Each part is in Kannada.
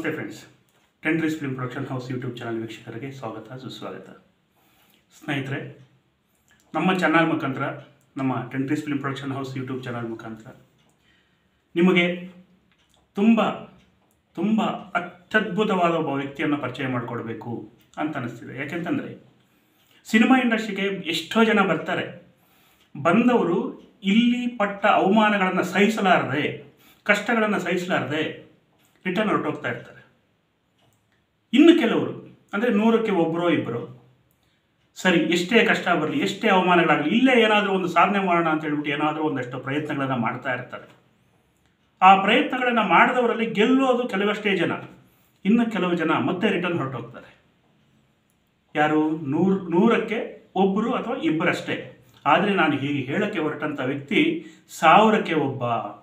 ನಮಸ್ತೆ friends Tentrees film production house YouTube channel ವೀಕ್ಷಕರಿಗೆ ಸ್ವಾಗತ ಸುಸ್ವಾಗತ ಸ್ನೇಹಿತರೆ ನಮ್ಮ ಚಾನಲ್ ಮುಖಾಂತರ ನಮ್ಮ Tentrees film production house YouTube channel ಮುಖಾಂತರ ನಿಮಗೆ ತುಂಬ ತುಂಬ ಅತ್ಯದ್ಭುತವಾದ ಒಬ್ಬ ವ್ಯಕ್ತಿಯನ್ನು ಪರಿಚಯ ಮಾಡಿಕೊಡ್ಬೇಕು ಅಂತ ಅನಿಸ್ತಿದೆ ಯಾಕೆಂತಂದರೆ ಸಿನಿಮಾ ಇಂಡಸ್ಟ್ರಿಗೆ ಎಷ್ಟೋ ಜನ ಬರ್ತಾರೆ ಬಂದವರು ಇಲ್ಲಿ ಪಟ್ಟ ಅವಮಾನಗಳನ್ನು ಸಹಿಸಲಾರದೆ ಕಷ್ಟಗಳನ್ನು ಸಹಿಸಲಾರದೆ ರಿಟರ್ನ್ ಹೊರಟೋಗ್ತಾ ಇರ್ತಾರೆ ಇನ್ನು ಕೆಲವರು ಅಂದರೆ ನೂರಕ್ಕೆ ಒಬ್ಬರೋ ಇಬ್ಬರು ಸರಿ ಎಷ್ಟೇ ಕಷ್ಟ ಬರಲಿ ಎಷ್ಟೇ ಅವಮಾನಗಳಾಗಲಿ ಇಲ್ಲೇ ಏನಾದರೂ ಒಂದು ಸಾಧನೆ ಮಾಡೋಣ ಅಂತ ಹೇಳ್ಬಿಟ್ಟು ಏನಾದರೂ ಒಂದಷ್ಟು ಪ್ರಯತ್ನಗಳನ್ನು ಮಾಡ್ತಾ ಇರ್ತಾರೆ ಆ ಪ್ರಯತ್ನಗಳನ್ನು ಮಾಡಿದವರಲ್ಲಿ ಗೆಲ್ಲೋದು ಕೆಲವಷ್ಟೇ ಜನ ಇನ್ನು ಕೆಲವು ಜನ ಮತ್ತೆ ರಿಟರ್ನ್ ಹೊರಟೋಗ್ತಾರೆ ಯಾರು ನೂರು ನೂರಕ್ಕೆ ಒಬ್ಬರು ಅಥವಾ ಇಬ್ಬರಷ್ಟೇ ಆದರೆ ನಾನು ಹೀಗೆ ಹೇಳಕ್ಕೆ ಹೊರಟಂಥ ವ್ಯಕ್ತಿ ಸಾವಿರಕ್ಕೆ ಒಬ್ಬ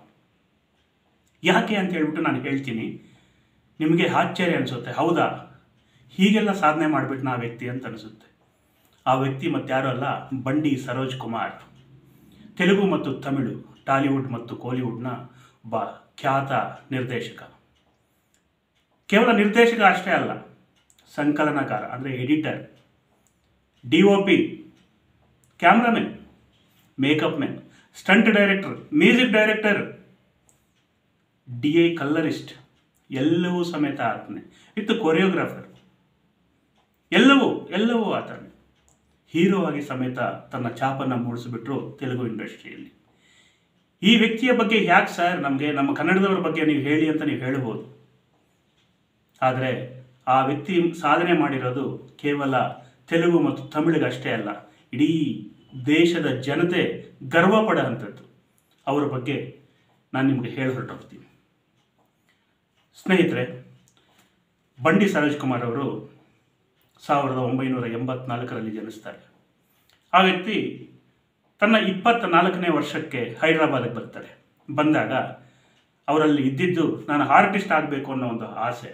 ಯಾಕೆ ಅಂತ ಹೇಳ್ಬಿಟ್ಟು ನಾನು ಹೇಳ್ತೀನಿ ನಿಮಗೆ ಆಶ್ಚರ್ಯ ಅನಿಸುತ್ತೆ ಹೌದಾ ಹೀಗೆಲ್ಲ ಸಾಧನೆ ಮಾಡಿಬಿಟ್ಟು ಆ ವ್ಯಕ್ತಿ ಅಂತ ಅನಿಸುತ್ತೆ ಆ ವ್ಯಕ್ತಿ ಮತ್ತಾರೂ ಅಲ್ಲ ಬಂಡಿ ಸರೋಜ್ ಕುಮಾರ್ ತೆಲುಗು ಮತ್ತು ತಮಿಳು ಟಾಲಿವುಡ್ ಮತ್ತು ಕೋಲಿವುಡ್ನ ಒಬ್ಬ ಖ್ಯಾತ ನಿರ್ದೇಶಕ ಕೇವಲ ನಿರ್ದೇಶಕ ಅಷ್ಟೇ ಅಲ್ಲ ಸಂಕಲನಕಾರ ಅಂದರೆ editor D O P cameramen makeup men stunt director music director D I colourist ಎಲ್ಲವೂ ಸಮೇತ ಆತನೇ ವಿತ್ ಕೊರಿಯೋಗ್ರಾಫರ್ ಎಲ್ಲವೂ ಎಲ್ಲವೂ ಆತನೇ ಹೀರೋ ಆಗಿ ಸಮೇತ ತನ್ನ ಛಾಪನ್ನು ಮೂಡಿಸಿಬಿಟ್ರು ತೆಲುಗು ಇಂಡಸ್ಟ್ರಿಯಲ್ಲಿ ಈ ವ್ಯಕ್ತಿಯ ಬಗ್ಗೆ ಯಾಕೆ ಸರ್ ನಮಗೆ ನಮ್ಮ ಕನ್ನಡದವರ ಬಗ್ಗೆ ನೀವು ಹೇಳಿ ಅಂತ ನೀವು ಹೇಳ್ಬೋದು ಆದರೆ ಆ ವ್ಯಕ್ತಿ ಸಾಧನೆ ಮಾಡಿರೋದು ಕೇವಲ ತೆಲುಗು ಮತ್ತು ತಮಿಳಿಗಷ್ಟೇ ಅಲ್ಲ ಇಡೀ ದೇಶದ ಜನತೆ ಗರ್ವ ಪಡೋಂಥದ್ದು ಅವರ ಬಗ್ಗೆ ನಾನು ನಿಮಗೆ ಹೇಳಿ ಹೊರಟೋಗ್ತೀನಿ ಸ್ನೇಹಿತರೆ ಬಂಡಿ ಸರೋಜ್ ಕುಮಾರ್ ಅವರು ಸಾವಿರದ ಒಂಬೈನೂರ ಎಂಬತ್ನಾಲ್ಕರಲ್ಲಿ ಜನಿಸ್ತಾರೆ ಆ ವ್ಯಕ್ತಿ ತನ್ನ ಇಪ್ಪತ್ತ ನಾಲ್ಕನೇ ವರ್ಷಕ್ಕೆ ಹೈದರಾಬಾದಿಗೆ ಬರ್ತಾರೆ ಬಂದಾಗ ಅವರಲ್ಲಿ ಇದ್ದಿದ್ದು ನಾನು ಆರ್ಟಿಸ್ಟ್ ಆಗಬೇಕು ಅನ್ನೋ ಒಂದು ಆಸೆ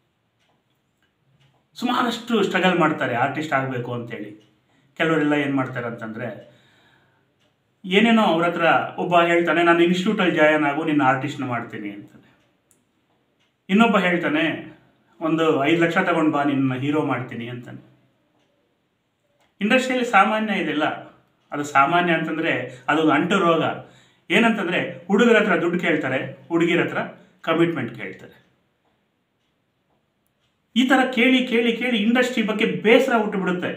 ಸುಮಾರಷ್ಟು ಸ್ಟ್ರಗಲ್ ಮಾಡ್ತಾರೆ ಆರ್ಟಿಸ್ಟ್ ಆಗಬೇಕು ಅಂತೇಳಿ ಕೆಲವರೆಲ್ಲ ಏನು ಮಾಡ್ತಾರೆ ಅಂತಂದರೆ ಏನೇನೋ ಅವ್ರ ಹತ್ರ ಒಬ್ಬ ಹೇಳ್ತಾನೆ ನಾನು ಇನ್ಸ್ಟಿಟ್ಯೂಟಲ್ಲಿ ಜಾಯನ್ ಆಗು ನಿನ್ನ ಆರ್ಟಿಸ್ಟ್ನ ಮಾಡ್ತೀನಿ ಅಂತಾನೆ ಇನ್ನೊಬ್ಬ ಹೇಳ್ತಾನೆ ಒಂದು ಐದು ಲಕ್ಷ ತಗೊಂಡು ಬಾ ನಿನ್ನ ಹೀರೋ ಮಾಡ್ತೀನಿ ಅಂತಾನೆ ಇಂಡಸ್ಟ್ರಿಯಲ್ಲಿ ಸಾಮಾನ್ಯ ಇದೆಲ್ಲ ಅದು ಸಾಮಾನ್ಯ ಅಂತಂದರೆ ಅದೊಂದು ಅಂಟು ರೋಗ ಏನಂತಂದರೆ ಹುಡುಗರ ಹತ್ರ ದುಡ್ಡು ಕೇಳ್ತಾರೆ ಹುಡುಗಿರ ಹತ್ರ ಕಮಿಟ್ಮೆಂಟ್ ಕೇಳ್ತಾರೆ ಈ ಥರ ಕೇಳಿ ಕೇಳಿ ಕೇಳಿ ಇಂಡಸ್ಟ್ರಿ ಬಗ್ಗೆ ಬೇಸರ ಹುಟ್ಟು ಬಿಡುತ್ತೆ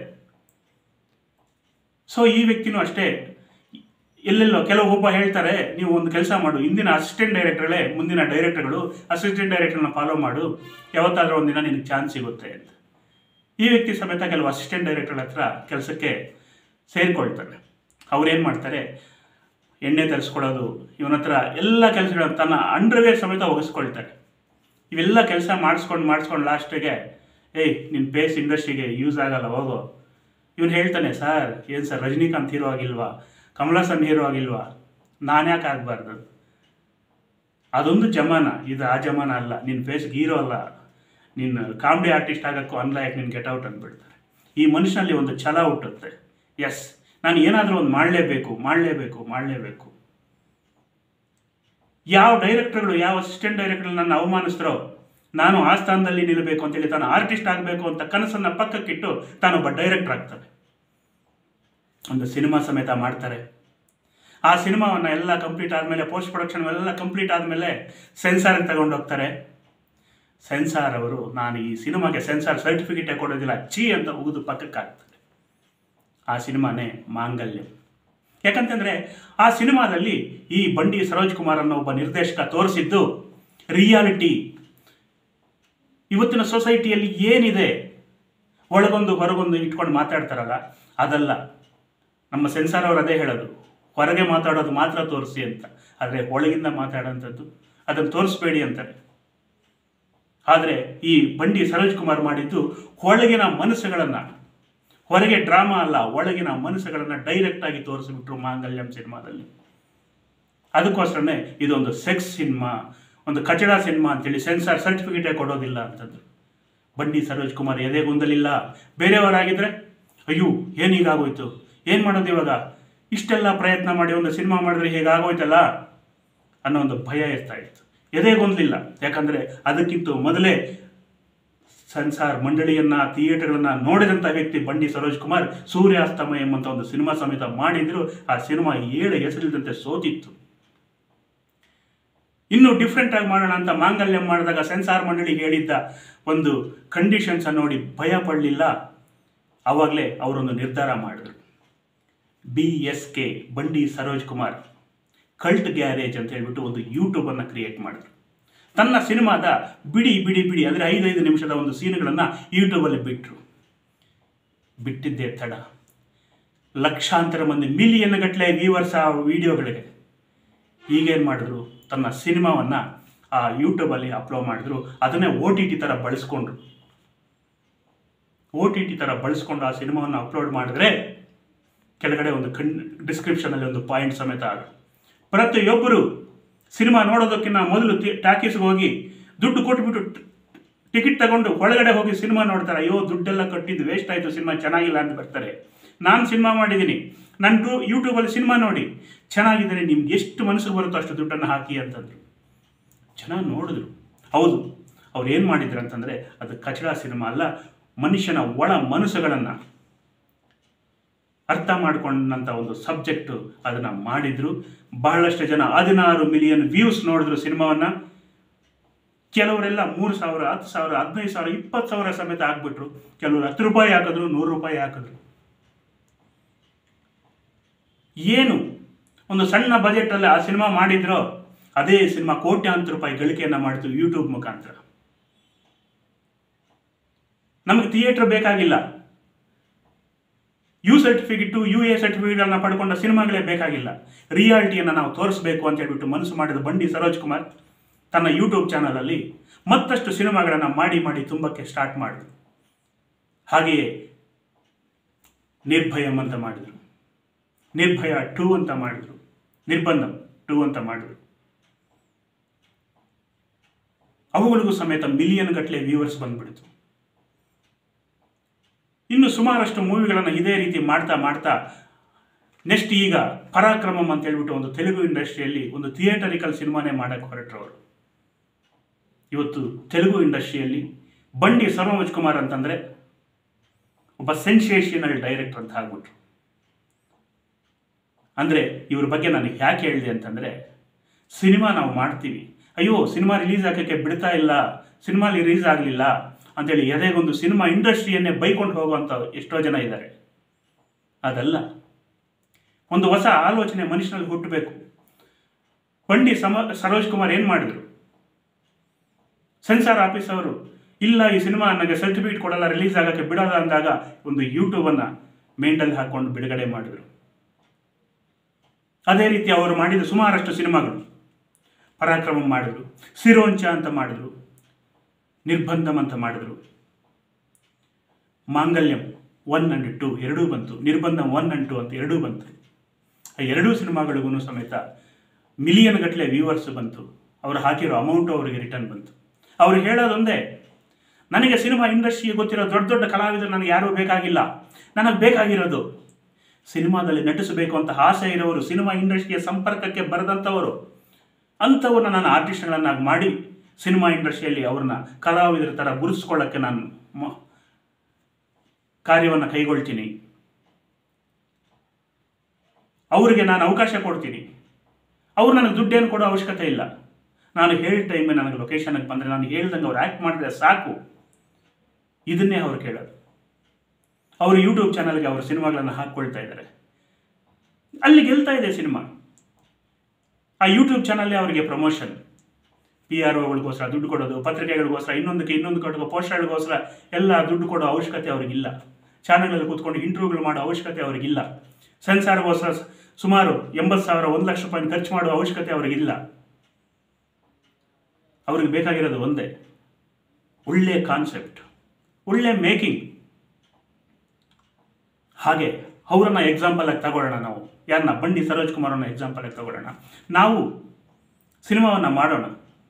ಸೊ ಈ ವ್ಯಕ್ತಿನೂ ಅಷ್ಟೇ ಎಲ್ಲೆಲ್ಲೋ ಕೆಲವು ಒಬ್ಬ ಹೇಳ್ತಾರೆ ನೀವು ಒಂದು ಕೆಲಸ ಮಾಡು ಇಂದಿನ ಅಸಿಸ್ಟೆಂಟ್ ಡೈರೆಕ್ಟರ್ಗಳೇ ಮುಂದಿನ ಡೈರೆಕ್ಟರ್ಗಳು ಅಸಿಸ್ಟೆಂಟ್ ಡೈರೆಕ್ಟರ್ನ ಫಾಲೋ ಮಾಡು ಯಾವತ್ತಾದ್ರೂ ಒಂದಿನ ನಿನಗೆ ಚಾನ್ಸ್ ಸಿಗುತ್ತೆ ಅಂತ ಈ ವ್ಯಕ್ತಿ ಸಮೇತ ಕೆಲವು ಅಸಿಸ್ಟೆಂಟ್ ಡೈರೆಕ್ಟರ್ ಹತ್ರ ಕೆಲಸಕ್ಕೆ ಸೇರಿಕೊಳ್ತಾರೆ ಅವ್ರೇನು ಮಾಡ್ತಾರೆ ಎಣ್ಣೆ ತರಿಸ್ಕೊಳ್ಳೋದು ಇವನ ಹತ್ರ ಎಲ್ಲ ಕೆಲಸಗಳನ್ನು ತನ್ನ ಅಂಡರ್ವೇರ್ ಸಮೇತ ಒಗಿಸ್ಕೊಳ್ತಾರೆ ಇವೆಲ್ಲ ಕೆಲಸ ಮಾಡಿಸ್ಕೊಂಡು ಮಾಡಿಸ್ಕೊಂಡು ಲಾಸ್ಟಿಗೆ ಏಯ್ ನಿನ್ನ ಪೇಸ್ ಇಂಡಸ್ಟ್ರಿಗೆ ಯೂಸ್ ಆಗಲ್ಲ ಹೋಗೋ ಇವನು ಹೇಳ್ತಾನೆ ಸರ್ ಏನು ಸರ್ ರಜನಿಕಾಂತ್ ಹೀರೋ ಆಗಿಲ್ವಾ ಕಮಲಾಸನ್ ಹೀರೋ ಆಗಿಲ್ವಾ ನಾನ್ಯಾಕೆ ಆಗಬಾರ್ದು ಅದೊಂದು ಜಮಾನ ಇದು ಆ ಜಮಾನ ಅಲ್ಲ ನಿನ್ನ ಫೇಸ್ಗೆ ಹೀರೋ ಅಲ್ಲ ನಿನ್ನ ಕಾಮಿಡಿ ಆರ್ಟಿಸ್ಟ್ ಆಗೋಕ್ಕೂ ಅನ್ಲಾಯಕ್ ನಿನ್ನ ಗೆಟ್ ಔಟ್ ಅಂದ್ಬಿಡ್ತಾರೆ ಈ ಮನುಷ್ಯನಲ್ಲಿ ಒಂದು ಛಲ ಹುಟ್ಟುತ್ತೆ ಎಸ್ ನಾನು ಏನಾದರೂ ಒಂದು ಮಾಡಲೇಬೇಕು ಮಾಡಲೇಬೇಕು ಮಾಡಲೇಬೇಕು ಯಾವ ಡೈರೆಕ್ಟರ್ಗಳು ಯಾವ ಅಸಿಸ್ಟೆಂಟ್ ಡೈರೆಕ್ಟರ್ ನನ್ನ ಅವಮಾನಿಸ್ತಾರೋ ನಾನು ಆ ಸ್ಥಾನದಲ್ಲಿ ನಿಲ್ಲಬೇಕು ಅಂತೇಳಿ ತಾನು ಆರ್ಟಿಸ್ಟ್ ಆಗಬೇಕು ಅಂತ ಕನಸನ್ನು ಪಕ್ಕಕ್ಕಿಟ್ಟು ತಾನೊಬ್ಬ ಡೈರೆಕ್ಟರ್ ಆಗ್ತಾನೆ ಒಂದು ಸಿನಿಮಾ ಸಮೇತ ಮಾಡ್ತಾರೆ ಆ ಸಿನಿಮಾವನ್ನು ಎಲ್ಲ ಕಂಪ್ಲೀಟ್ ಆದಮೇಲೆ ಪೋಸ್ಟ್ ಪ್ರೊಡಕ್ಷನ್ ಎಲ್ಲ ಕಂಪ್ಲೀಟ್ ಆದಮೇಲೆ ಸೆನ್ಸಾರ್ಗೆ ತಗೊಂಡೋಗ್ತಾರೆ ಸೆನ್ಸಾರ್ ಅವರು ನಾನು ಈ ಸಿನಿಮಾಗೆ ಸೆನ್ಸಾರ್ ಸರ್ಟಿಫಿಕೇಟೇ ಕೊಡೋದಿಲ್ಲ ಚೀ ಅಂತ ಉಗಿದು ಪಕ್ಕಕ್ಕೆ ಹಾಕ್ತಾರೆ ಆ ಸಿನಿಮಾನೇ ಮಾಂಗಲ್ಯ ಯಾಕಂತಂದರೆ ಆ ಸಿನಿಮಾದಲ್ಲಿ ಈ ಬಂಡಿ ಸರೋಜ್ ಕುಮಾರ್ ಅನ್ನೋ ಒಬ್ಬ ನಿರ್ದೇಶಕ ತೋರಿಸಿದ್ದು ರಿಯಾಲಿಟಿ ಇವತ್ತಿನ ಸೊಸೈಟಿಯಲ್ಲಿ ಏನಿದೆ ಒಳಗೊಂದು ಹೊರಗೊಂದು ಇಟ್ಕೊಂಡು ಮಾತಾಡ್ತಾರಲ್ಲ ಅದಲ್ಲ ನಮ್ಮ ಸೆನ್ಸಾರ್ ಅವರು ಅದೇ ಹೇಳೋದು ಹೊರಗೆ ಮಾತಾಡೋದು ಮಾತ್ರ ತೋರಿಸಿ ಅಂತ ಆದರೆ ಒಳಗಿಂದ ಮಾತಾಡೋಂಥದ್ದು ಅದನ್ನು ತೋರಿಸ್ಬೇಡಿ ಅಂತಾರೆ ಆದರೆ ಈ ಬಂಡಿ ಸರೋಜ್ ಕುಮಾರ್ ಮಾಡಿದ್ದು ಒಳಗಿನ ಮನಸ್ಸುಗಳನ್ನು ಹೊರಗೆ ಡ್ರಾಮಾ ಅಲ್ಲ ಒಳಗಿನ ಮನಸ್ಸುಗಳನ್ನು ಡೈರೆಕ್ಟಾಗಿ ತೋರಿಸಿಬಿಟ್ರು ಮಾಂಗಲ್ಯಂ ಸಿನಿಮಾದಲ್ಲಿ ಅದಕ್ಕೋಸ್ಕರನೇ ಇದೊಂದು ಸೆಕ್ಸ್ ಸಿನಿಮಾ ಒಂದು ಕಚಡ ಸಿನಿಮಾ ಅಂತೇಳಿ ಸೆನ್ಸಾರ್ ಸರ್ಟಿಫಿಕೇಟೇ ಕೊಡೋದಿಲ್ಲ ಅಂತಂದ್ರು ಬಂಡಿ ಸರೋಜ್ ಕುಮಾರ್ ಎದೆಗುಂದಲಿಲ್ಲ ಬೇರೆಯವರಾಗಿದ್ದರೆ ಅಯ್ಯೋ ಏನು ಹೀಗಾಗೋಯ್ತು ಏನು ಮಾಡೋದು ಇವಾಗ ಇಷ್ಟೆಲ್ಲ ಪ್ರಯತ್ನ ಮಾಡಿ ಒಂದು ಸಿನಿಮಾ ಮಾಡಿದ್ರೆ ಹೀಗಾಗೋಯ್ತಲ್ಲ ಅನ್ನೋ ಒಂದು ಭಯ ಇರ್ತಾ ಇತ್ತು ಎದೆಗೊಂದಲಿಲ್ಲ ಯಾಕಂದರೆ ಅದಕ್ಕಿಂತ ಮೊದಲೇ ಸೆನ್ಸಾರ್ ಮಂಡಳಿಯನ್ನ ಥಿಯೇಟರ್ಗಳನ್ನ ನೋಡಿದಂಥ ವ್ಯಕ್ತಿ ಬಂಡಿ ಸರೋಜ್ ಕುಮಾರ್ ಸೂರ್ಯಾಸ್ತಮ ಎಂಬಂತ ಒಂದು ಸಿನಿಮಾ ಸಮೇತ ಮಾಡಿದ್ರು ಆ ಸಿನಿಮಾ ಏಳು ಹೆಸರಿಲ್ಲದಂತೆ ಸೋತಿತ್ತು ಇನ್ನು ಡಿಫ್ರೆಂಟ್ ಆಗಿ ಮಾಡೋಣ ಅಂತ ಮಾಂಗಲ್ಯ ಮಾಡಿದಾಗ ಸೆನ್ಸಾರ್ ಮಂಡಳಿ ಹೇಳಿದ್ದ ಒಂದು ಕಂಡೀಷನ್ಸ್ ನೋಡಿ ಭಯ ಪಡಲಿಲ್ಲ ಆವಾಗಲೇ ಅವರೊಂದು ನಿರ್ಧಾರ ಮಾಡಿದ್ರು ಬಿ ಎಸ್ ಕೆ ಬಂಡಿ ಸರೋಜ್ ಕುಮಾರ್ ಕಲ್ಟ್ ಗ್ಯಾರೇಜ್ ಅಂತ ಹೇಳ್ಬಿಟ್ಟು ಒಂದು ಯೂಟ್ಯೂಬನ್ನು ಕ್ರಿಯೇಟ್ ಮಾಡಿದ್ರು ತನ್ನ ಸಿನಿಮಾದ ಬಿಡಿ ಬಿಡಿ ಬಿಡಿ ಅಂದರೆ ಐದೈದು ನಿಮಿಷದ ಒಂದು ಸೀನ್ಗಳನ್ನು ಯೂಟ್ಯೂಬಲ್ಲಿ ಬಿಟ್ಟರು ಬಿಟ್ಟಿದ್ದೇ ತಡ ಲಕ್ಷಾಂತರ ಮಂದಿ ಮಿಲಿಯನ್ ಗಟ್ಟಲೆ ವ್ಯೂವರ್ಸ್ ಆ ವಿಡಿಯೋಗಳಿಗೆ ಈಗೇನು ಮಾಡಿದ್ರು ತನ್ನ ಸಿನಿಮಾವನ್ನು ಆ ಯೂಟ್ಯೂಬಲ್ಲಿ ಅಪ್ಲೋಡ್ ಮಾಡಿದ್ರು ಅದನ್ನೇ ಓ ಟಿ ಟಿ ಥರ ಬಳಸ್ಕೊಂಡ್ರು ಓ ಟಿ ಟಿ ಥರ ಬಳಸ್ಕೊಂಡು ಆ ಸಿನಿಮಾವನ್ನು ಅಪ್ಲೋಡ್ ಮಾಡಿದ್ರೆ ಕೆಳಗಡೆ ಒಂದು ಕಣ್ ಡಿಸ್ಕ್ರಿಪ್ಷನಲ್ಲಿ ಒಂದು ಪಾಯಿಂಟ್ ಸಮೇತ ಆಗ ಪ್ರತಿಯೊಬ್ಬರು ಸಿನಿಮಾ ನೋಡೋದಕ್ಕಿಂತ ಮೊದಲು ಟಾಕೀಸ್ಗೆ ಹೋಗಿ ದುಡ್ಡು ಕೊಟ್ಬಿಟ್ಟು ಟಿಕೆಟ್ ತಗೊಂಡು ಒಳಗಡೆ ಹೋಗಿ ಸಿನಿಮಾ ನೋಡ್ತಾರೆ ಅಯ್ಯೋ ದುಡ್ಡೆಲ್ಲ ಕಟ್ಟಿದ್ದು ವೇಸ್ಟ್ ಆಯಿತು ಸಿನಿಮಾ ಚೆನ್ನಾಗಿಲ್ಲ ಅಂತ ಬರ್ತಾರೆ ನಾನು ಸಿನಿಮಾ ಮಾಡಿದ್ದೀನಿ ನನ್ನ ಟು ಯೂಟ್ಯೂಬಲ್ಲಿ ಸಿನಿಮಾ ನೋಡಿ ಚೆನ್ನಾಗಿದ್ದರೆ ನಿಮ್ಗೆ ಎಷ್ಟು ಮನಸ್ಸಿಗೆ ಬರುತ್ತೋ ಅಷ್ಟು ದುಡ್ಡನ್ನು ಹಾಕಿ ಅಂತಂದರು ಜನ ನೋಡಿದ್ರು ಹೌದು ಅವ್ರು ಏನು ಮಾಡಿದ್ರು ಅಂತಂದರೆ ಅದು ಕಚಡ ಸಿನಿಮಾ ಅಲ್ಲ ಮನುಷ್ಯನ ಒಳ ಮನಸ್ಸುಗಳನ್ನು ಅರ್ಥ ಮಾಡ್ಕೊಂಡಂಥ ಒಂದು ಸಬ್ಜೆಕ್ಟು ಅದನ್ನು ಮಾಡಿದ್ರು ಬಹಳಷ್ಟು ಜನ ಹದಿನಾರು ಮಿಲಿಯನ್ ವ್ಯೂಸ್ ನೋಡಿದ್ರು ಸಿನಿಮಾವನ್ನು ಕೆಲವರೆಲ್ಲ ಮೂರು ಸಾವಿರ ಹತ್ತು ಸಾವಿರ ಹದಿನೈದು ಸಾವಿರ ಇಪ್ಪತ್ತು ಸಾವಿರ ಸಮೇತ ಹಾಕ್ಬಿಟ್ರು ಕೆಲವರು ಹತ್ತು ರೂಪಾಯಿ ಹಾಕಿದ್ರು ನೂರು ರೂಪಾಯಿ ಹಾಕಿದ್ರು ಏನು ಒಂದು ಸಣ್ಣ ಬಜೆಟಲ್ಲಿ ಆ ಸಿನಿಮಾ ಮಾಡಿದ್ರೋ ಅದೇ ಸಿನಿಮಾ ಕೋಟ್ಯಾಂತರ ರೂಪಾಯಿ ಗಳಿಕೆಯನ್ನು ಮಾಡಿತು ಯೂಟ್ಯೂಬ್ ಮುಖಾಂತರ ನಮಗೆ ಥಿಯೇಟರ್ ಬೇಕಾಗಿಲ್ಲ ಯು ಸರ್ಟಿಫಿಕೇಟು ಯು ಎ ಸರ್ಟಿಫಿಕೇಟನ್ನು ಪಡ್ಕೊಂಡ ಸಿನಿಮಾಗಳೇ ಬೇಕಾಗಿಲ್ಲ ರಿಯಾಲಿಟಿಯನ್ನು ನಾವು ತೋರಿಸಬೇಕು ಅಂತ ಹೇಳ್ಬಿಟ್ಟು ಮನಸ್ಸು ಮಾಡಿದ ಬಂಡಿ ಸರೋಜ್ ಕುಮಾರ್ ತನ್ನ ಯೂಟ್ಯೂಬ್ ಚಾನಲಲ್ಲಿ ಮತ್ತಷ್ಟು ಸಿನಿಮಾಗಳನ್ನು ಮಾಡಿ ಮಾಡಿ ತುಂಬಕ್ಕೆ ಸ್ಟಾರ್ಟ್ ಮಾಡಿದ್ರು ಹಾಗೆಯೇ ನಿರ್ಭಯಂ ಅಂತ ಮಾಡಿದರು ನಿರ್ಭಯ ಟೂ ಅಂತ ಮಾಡಿದರು ನಿರ್ಬಂಧಂ ಟೂ ಅಂತ ಮಾಡಿದರು ಅವುಗಳಿಗೂ ಸಮೇತ ಮಿಲಿಯನ್ ಗಟ್ಟಲೆ ವ್ಯೂವರ್ಸ್ ಬಂದ್ಬಿಡ್ತು ಇನ್ನು ಸುಮಾರಷ್ಟು ಮೂವಿಗಳನ್ನು ಇದೇ ರೀತಿ ಮಾಡ್ತಾ ಮಾಡ್ತಾ ನೆಕ್ಸ್ಟ್ ಈಗ ಪರಾಕ್ರಮಂ ಅಂತ ಹೇಳ್ಬಿಟ್ಟು ಒಂದು ತೆಲುಗು ಇಂಡಸ್ಟ್ರಿಯಲ್ಲಿ ಒಂದು ಥಿಯೇಟರಿಕಲ್ ಸಿನಿಮಾನೇ ಮಾಡಕ್ಕೆ ಹೊರಟ್ರವರು ಇವತ್ತು ತೆಲುಗು ಇಂಡಸ್ಟ್ರಿಯಲ್ಲಿ ಬಂಡಿ ಸರೋಜ್ ಕುಮಾರ್ ಅಂತಂದರೆ ಒಬ್ಬ ಸೆನ್ಸೇಷನಲ್ ಡೈರೆಕ್ಟರ್ ಅಂತ ಆಗ್ಬಿಟ್ರು ಅಂದರೆ ಇವ್ರ ಬಗ್ಗೆ ನಾನು ಯಾಕೆ ಹೇಳಿದೆ ಅಂತಂದರೆ ಸಿನಿಮಾ ನಾವು ಮಾಡ್ತೀವಿ ಅಯ್ಯೋ ಸಿನಿಮಾ ರಿಲೀಸ್ ಆಗೋಕ್ಕೆ ಬಿಡ್ತಾ ಇಲ್ಲ ಸಿನಿಮಾ ರಿಲೀಸ್ ಆಗಲಿಲ್ಲ ಅಂತೇಳಿ ಎದೆಗೊಂದು ಸಿನಿಮಾ ಇಂಡಸ್ಟ್ರಿಯನ್ನೇ ಬೈಕೊಂಡು ಹೋಗುವಂಥ ಎಷ್ಟೋ ಜನ ಇದ್ದಾರೆ ಅದಲ್ಲ ಒಂದು ಹೊಸ ಆಲೋಚನೆ ಮನುಷ್ಯನಲ್ಲಿ ಹುಟ್ಟಬೇಕು ಬಂಡಿ ಸಮ ಸರೋಜ್ ಕುಮಾರ್ ಏನು ಮಾಡಿದ್ರು ಸೆನ್ಸಾರ್ ಆಫೀಸ್ ಅವರು ಇಲ್ಲ ಈ ಸಿನಿಮಾ ನನಗೆ ಸರ್ಟಿಫಿಕೇಟ್ ಕೊಡಲ್ಲ ರಿಲೀಸ್ ಆಗೋಕ್ಕೆ ಬಿಡೋಲ್ಲ ಅಂದಾಗ ಒಂದು ಯೂಟ್ಯೂಬನ್ನು ಮೇಂಡಲ್ಲಿ ಹಾಕ್ಕೊಂಡು ಬಿಡುಗಡೆ ಮಾಡಿದರು ಅದೇ ರೀತಿ ಅವರು ಮಾಡಿದ ಸುಮಾರಷ್ಟು ಸಿನಿಮಾಗಳು ಪರಾಕ್ರಮ ಮಾಡಿದ್ರು ಸಿರೋಂಚ ಅಂತ ಮಾಡಿದ್ರು ನಿರ್ಬಂಧಂ ಅಂತ ಮಾಡಿದ್ರು ಮಾಂಗಲ್ಯಂ ಒನ್ ಅಂಡ್ ಟು ಎರಡೂ ಬಂತು ನಿರ್ಬಂಧಂ ಒನ್ ಅಂಡ್ ಟು ಅಂತ ಎರಡೂ ಬಂತು ಆ ಎರಡೂ ಸಿನಿಮಾಗಳಿಗೂ ಸಮೇತ ಮಿಲಿಯನ್ ಗಟ್ಟಲೆ ವ್ಯೂವರ್ಸ್ ಬಂತು ಅವರು ಹಾಕಿರೋ ಅಮೌಂಟು ಅವರಿಗೆ ರಿಟರ್ನ್ ಬಂತು ಅವ್ರು ಹೇಳೋದೊಂದೇ ನನಗೆ ಸಿನಿಮಾ ಇಂಡಸ್ಟ್ರಿಗೆ ಗೊತ್ತಿರೋ ದೊಡ್ಡ ದೊಡ್ಡ ಕಲಾವಿದರು ನನಗೆ ಯಾರೂ ಬೇಕಾಗಿಲ್ಲ ನನಗೆ ಬೇಕಾಗಿರೋದು ಸಿನಿಮಾದಲ್ಲಿ ನಟಿಸಬೇಕು ಅಂತ ಆಸೆ ಇರೋರು ಸಿನಿಮಾ ಇಂಡಸ್ಟ್ರಿಯ ಸಂಪರ್ಕಕ್ಕೆ ಬರದಂಥವರು ಅಂಥವ್ರನ್ನ ನಾನು ಆರ್ಟಿಸ್ಟ್ಗಳನ್ನಾಗಿ ಮಾಡಿ ಸಿನಿಮಾ ಇಂಡಸ್ಟ್ರಿಯಲ್ಲಿ ಅವ್ರನ್ನ ಕಲಾವಿದರ ಥರ ಗುರುತಿಸ್ಕೊಳ್ಳೋಕ್ಕೆ ನಾನು ಮ ಕಾರ್ಯವನ್ನು ಕೈಗೊಳ್ತೀನಿ ಅವರಿಗೆ ನಾನು ಅವಕಾಶ ಕೊಡ್ತೀನಿ ಅವ್ರು ನನಗೆ ದುಡ್ಡೇನು ಕೊಡೋ ಅವಶ್ಯಕತೆ ಇಲ್ಲ ನಾನು ಹೇಳಿದ ಟೈಮೇ ನನಗೆ ಲೊಕೇಶನ್ಗೆ ಬಂದರೆ ನಾನು ಹೇಳ್ದಂಗೆ ಅವ್ರು ಆ್ಯಕ್ಟ್ ಮಾಡಿದ್ರೆ ಸಾಕು ಇದನ್ನೇ ಅವ್ರು ಕೇಳೋದು ಅವರು ಯೂಟ್ಯೂಬ್ ಚಾನಲ್ಗೆ ಅವರ ಸಿನಿಮಾಗಳನ್ನು ಹಾಕ್ಕೊಳ್ತಾ ಇದ್ದಾರೆ ಅಲ್ಲಿ ಗೆಲ್ತಾ ಇದೆ ಸಿನಿಮಾ ಆ ಯೂಟ್ಯೂಬ್ ಚಾನಲ್ಲೇ ಅವರಿಗೆ ಪ್ರಮೋಷನ್ ಪಿ ಆರ್ ಒಗಳಿಗೋಸ್ಕರ ದುಡ್ಡು ಕೊಡೋದು ಪತ್ರಿಕೆಗಳಿಗೋಸ್ಕರ ಇನ್ನೊಂದಕ್ಕೆ ಇನ್ನೊಂದು ಕೊಡೋದು ಪೋಸ್ಟರ್ಗಳಿಗೋಸ್ಕರ ಎಲ್ಲ ದುಡ್ಡು ಕೊಡೋ ಅವಶ್ಯಕತೆ ಅವ್ರಿಗಿಲ್ಲ ಚಾನಲಲ್ಲಿ ಕೂತ್ಕೊಂಡು ಇಂಟರ್ವ್ಯೂಗಳು ಮಾಡೋ ಅವಶ್ಯಕತೆ ಅವ್ರಿಗಿಲ್ಲ ಸೆನ್ಸಾರ್ಗೋಸ್ಕರ ಸುಮಾರು ಎಂಬತ್ತು ಸಾವಿರ ಒಂದು ಲಕ್ಷ ರೂಪಾಯಿ ಖರ್ಚು ಮಾಡುವ ಅವಶ್ಯಕತೆ ಅವ್ರಿಗಿಲ್ಲ ಅವ್ರಿಗೆ ಬೇಕಾಗಿರೋದು ಒಂದೇ ಒಳ್ಳೆ ಕಾನ್ಸೆಪ್ಟ್ ಒಳ್ಳೆ ಮೇಕಿಂಗ್ ಹಾಗೆ ಅವರನ್ನ ಎಕ್ಸಾಂಪಲ್ ಆಗಿ ತಗೊಳ್ಳೋಣ ನಾವು ಯಾರನ್ನ ಬಂಡಿ ಸರೋಜ್ ಕುಮಾರನ್ನ ಎಕ್ಸಾಂಪಲ್ ಆಗಿ ತಗೊಳ್ಳೋಣ ನಾವು ಸಿನಿಮಾವನ್ನು ಮಾಡೋಣ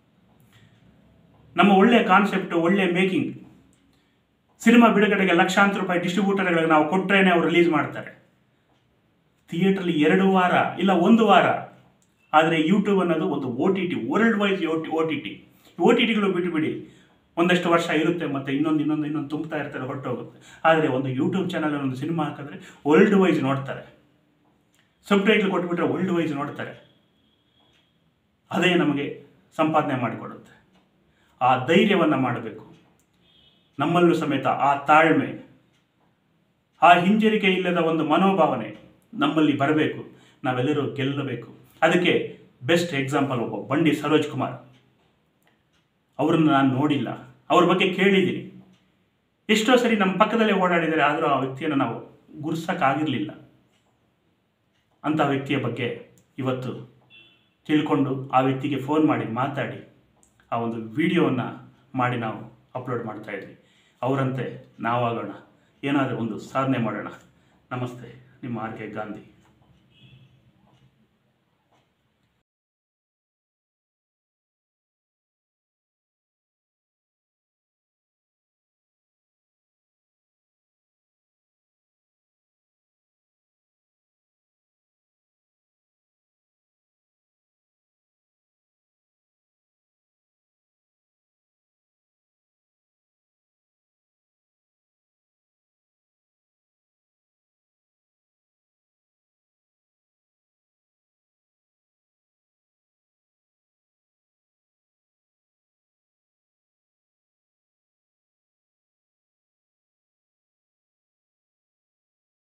ನಮ್ಮ ಒಳ್ಳೆ ಕಾನ್ಸೆಪ್ಟು ಒಳ್ಳೆ ಮೇಕಿಂಗ್ ಸಿನಿಮಾ ಬಿಡುಗಡೆಗೆ ಲಕ್ಷಾಂತರ ರೂಪಾಯಿ ಡಿಸ್ಟ್ರಿಬ್ಯೂಟರ್ಗಳಿಗೆ ನಾವು ಕೊಟ್ಟರೇನೆ ಅವ್ರು ರಿಲೀಸ್ ಮಾಡ್ತಾರೆ ಥಿಯೇಟ್ರಲ್ಲಿ ಎರಡು ವಾರ ಇಲ್ಲ ಒಂದು ವಾರ ಆದರೆ ಯೂಟ್ಯೂಬ್ ಅನ್ನೋದು ಒಂದು O T T world wise O T T O T ಟಿಗಳು ಬಿಟ್ಟುಬಿಡಿ ಒಂದಷ್ಟು ವರ್ಷ ಇರುತ್ತೆ ಮತ್ತು ಇನ್ನೊಂದು ಇನ್ನೊಂದು ಇನ್ನೊಂದು ತುಂಬ್ತಾ ಇರ್ತಾರೆ ಹೊರಟೋಗುತ್ತೆ ಆದರೆ ಒಂದು ಯೂಟ್ಯೂಬ್ ಚಾನಲ್ ಒಂದು ಸಿನಿಮಾ ಹಾಕಿದ್ರೆ ವರ್ಲ್ಡ್ ವೈಸ್ ನೋಡ್ತಾರೆ ಸಬ್ ಟೈಟ್ಲ್ ಕೊಟ್ಬಿಟ್ರೆ ವರ್ಲ್ಡ್ ವೈಸ್ ನೋಡ್ತಾರೆ ಅದೇ ನಮಗೆ ಸಂಪಾದನೆ ಮಾಡಿಕೊಡುತ್ತೆ ಆ ಧೈರ್ಯವನ್ನು ಮಾಡಬೇಕು ನಮ್ಮಲ್ಲೂ ಸಮೇತ ಆ ತಾಳ್ಮೆ ಆ ಹಿಂಜರಿಕೆ ಇಲ್ಲದ ಒಂದು ಮನೋಭಾವನೆ ನಮ್ಮಲ್ಲಿ ಬರಬೇಕು ನಾವೆಲ್ಲರೂ ಗೆಲ್ಲಬೇಕು ಅದಕ್ಕೆ ಬೆಸ್ಟ್ ಎಕ್ಸಾಂಪಲ್ ಒಬ್ಬ ಬಂಡಿ ಸರೋಜ್ ಕುಮಾರ್ ಅವ್ರನ್ನ ನಾನು ನೋಡಿಲ್ಲ ಅವ್ರ ಬಗ್ಗೆ ಕೇಳಿದ್ದೀನಿ ಎಷ್ಟೋ ಸರಿ ನಮ್ಮ ಪಕ್ಕದಲ್ಲೇ ಓಡಾಡಿದರೆ ಆದರೂ ಆ ವ್ಯಕ್ತಿಯನ್ನು ನಾವು ಗುರ್ಸೋಕ್ಕಾಗಿರಲಿಲ್ಲ ಅಂಥ ವ್ಯಕ್ತಿಯ ಬಗ್ಗೆ ಇವತ್ತು ತಿಳ್ಕೊಂಡು ಆ ವ್ಯಕ್ತಿಗೆ ಫೋನ್ ಮಾಡಿ ಮಾತಾಡಿ ಆ ಒಂದು ವಿಡಿಯೋವನ್ನು ಮಾಡಿ ನಾವು ಅಪ್ಲೋಡ್ ಮಾಡ್ತಾ ಇದ್ವಿ ಅವರಂತೆ ನಾವಾಗೋಣ ಏನಾದರೂ ಒಂದು ಸಾಧನೆ ಮಾಡೋಣ ನಮಸ್ತೆ ನಿಮ್ಮ ಆರ್ ಕೆ ಗಾಂಧಿ